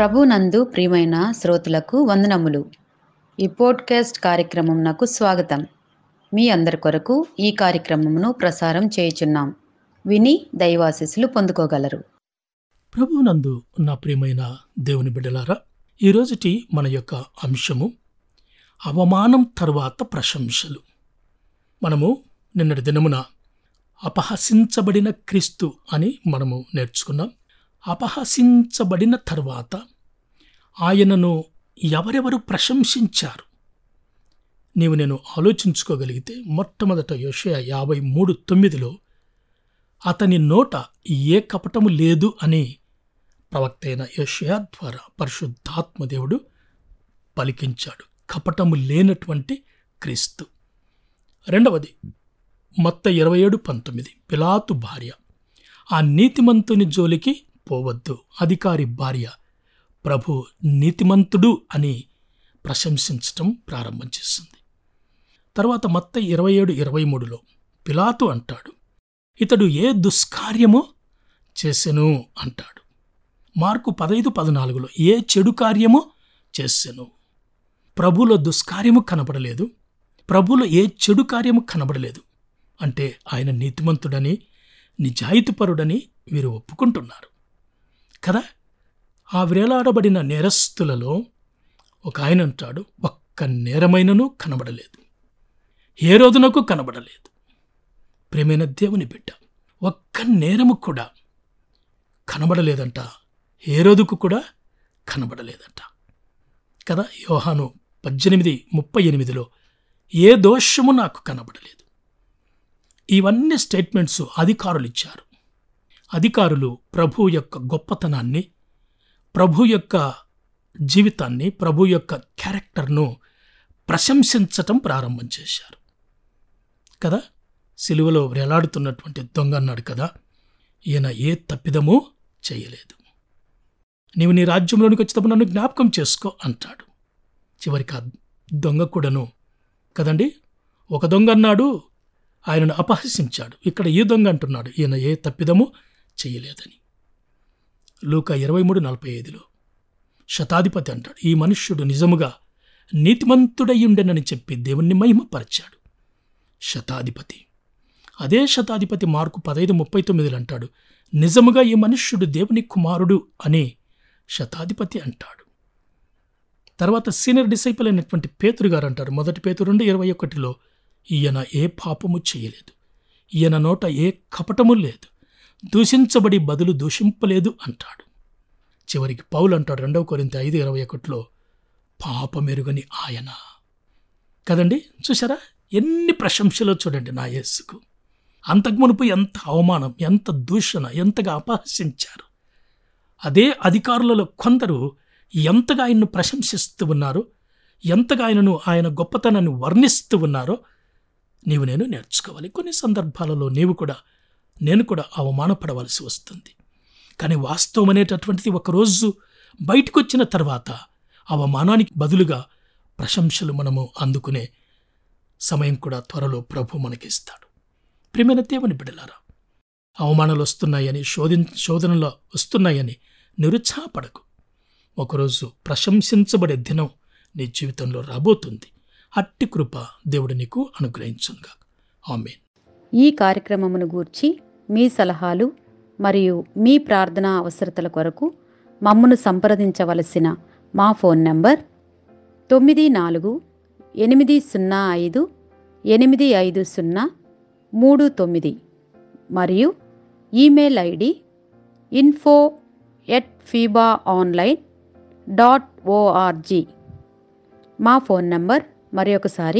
ప్రభునందు ప్రియమైన శ్రోతలకు వందనములు ఈ పోడ్కాస్ట్ కార్యక్రమం నాకు స్వాగతం మీ అందరి కొరకు ఈ కార్యక్రమమును ప్రసారం చేయుచున్నాం విని దైవాశీస్సులు పొందుకోగలరు ప్రభువునందు నా ప్రియమైన దేవుని బిడ్డలారా ఈరోజుటి మన యొక్క అంశము అవమానం తర్వాత ప్రశంసలు మనము నిన్నటి దినమున అపహసించబడిన క్రీస్తు అని మనము నేర్చుకున్నాం అపహసించబడిన తర్వాత ఆయనను ఎవరెవరు ప్రశంసించారు నీవు నేను ఆలోచించుకోగలిగితే మొట్టమొదట యోషయ యాభై మూడు తొమ్మిదిలో అతని నోట ఏ కపటము లేదు అని ప్రవక్త అయిన యషయా ద్వారా పరిశుద్ధాత్మదేవుడు పలికించాడు కపటము లేనటువంటి క్రీస్తు రెండవది మొత్త ఇరవై ఏడు పంతొమ్మిది పిలాతు భార్య ఆ నీతిమంతుని జోలికి పోవద్దు అధికారి భార్య ప్రభు నీతిమంతుడు అని ప్రశంసించటం ప్రారంభం చేస్తుంది తర్వాత మొత్త ఇరవై ఏడు ఇరవై మూడులో పిలాతు అంటాడు ఇతడు ఏ దుష్కార్యమో చేసెను అంటాడు మార్కు పదైదు పద్నాలుగులో ఏ చెడు కార్యమో చేసెను ప్రభులో దుష్కార్యము కనబడలేదు ప్రభులో ఏ చెడు కార్యము కనబడలేదు అంటే ఆయన నీతిమంతుడని నిజాయితీపరుడని వీరు ఒప్పుకుంటున్నారు కదా ఆ వ్రేలాడబడిన నేరస్తులలో ఒక ఆయన అంటాడు ఒక్క నేరమైనను కనబడలేదు ఏ రోజునకు కనబడలేదు ప్రేమైన దేవుని బిడ్డ ఒక్క నేరము కూడా కనబడలేదంట ఏ రోజుకు కూడా కనబడలేదంట కదా యోహాను పద్దెనిమిది ముప్పై ఎనిమిదిలో ఏ దోషము నాకు కనబడలేదు ఇవన్నీ స్టేట్మెంట్స్ అధికారులు ఇచ్చారు అధికారులు ప్రభు యొక్క గొప్పతనాన్ని ప్రభు యొక్క జీవితాన్ని ప్రభు యొక్క క్యారెక్టర్ను ప్రశంసించటం ప్రారంభం చేశారు కదా సిలువలో వేలాడుతున్నటువంటి దొంగ అన్నాడు కదా ఈయన ఏ తప్పిదమూ చేయలేదు నీవు నీ రాజ్యంలోనికి వచ్చేటప్పుడు నన్ను జ్ఞాపకం చేసుకో అంటాడు చివరికి ఆ దొంగ కూడాను కదండి ఒక దొంగ అన్నాడు ఆయనను అపహసించాడు ఇక్కడ ఈ దొంగ అంటున్నాడు ఈయన ఏ తప్పిదము చేయలేదని లూక ఇరవై మూడు నలభై ఐదులో శతాధిపతి అంటాడు ఈ మనుష్యుడు నిజముగా నీతిమంతుడయ్యుండెనని చెప్పి దేవుణ్ణి మహిమపరిచాడు శతాధిపతి అదే శతాధిపతి మార్కు పదైదు ముప్పై తొమ్మిదిలో అంటాడు నిజముగా ఈ మనుష్యుడు దేవుని కుమారుడు అని శతాధిపతి అంటాడు తర్వాత సీనియర్ డిసైపుల్ అయినటువంటి పేతురు గారు అంటారు మొదటి పేతురు రెండు ఇరవై ఒకటిలో ఈయన ఏ పాపము చేయలేదు ఈయన నోట ఏ కపటము లేదు దూషించబడి బదులు దూషింపలేదు అంటాడు చివరికి పౌలు అంటాడు రెండవ కొరింత ఐదు ఇరవై ఒకటిలో పాపమెరుగని ఆయన కదండి చూసారా ఎన్ని ప్రశంసలో చూడండి నా యేసుకు అంతకు మునుపు ఎంత అవమానం ఎంత దూషణ ఎంతగా అపహసించారు అదే అధికారులలో కొందరు ఎంతగా ఆయన్ను ప్రశంసిస్తూ ఉన్నారో ఎంతగా ఆయనను ఆయన గొప్పతనాన్ని వర్ణిస్తూ ఉన్నారో నీవు నేను నేర్చుకోవాలి కొన్ని సందర్భాలలో నీవు కూడా నేను కూడా అవమానపడవలసి వస్తుంది కానీ వాస్తవం అనేటటువంటిది ఒకరోజు బయటకు వచ్చిన తర్వాత అవమానానికి బదులుగా ప్రశంసలు మనము అందుకునే సమయం కూడా త్వరలో ప్రభు మనకిస్తాడు ప్రియమైన దేవుని బిడలారా అవమానాలు వస్తున్నాయని శోధి శోధనలు వస్తున్నాయని నిరుత్సాహపడకు ఒకరోజు ప్రశంసించబడే దినం నీ జీవితంలో రాబోతుంది అట్టి కృప దేవుడు నీకు అనుగ్రహించునుగా ఆమెన్ ఈ కార్యక్రమమును గూర్చి మీ సలహాలు మరియు మీ ప్రార్థనా అవసరతల కొరకు మమ్మను సంప్రదించవలసిన మా ఫోన్ నంబర్ తొమ్మిది నాలుగు ఎనిమిది సున్నా ఐదు ఎనిమిది ఐదు సున్నా మూడు తొమ్మిది మరియు email ID info at FIBA online dot O R G మా ఫోన్ నంబర్ మరి ఒకసారి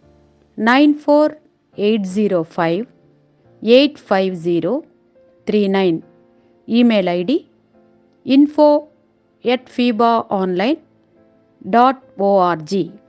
nine four eight zero five eight five zero three nine email ID info at FIBA online dot ORG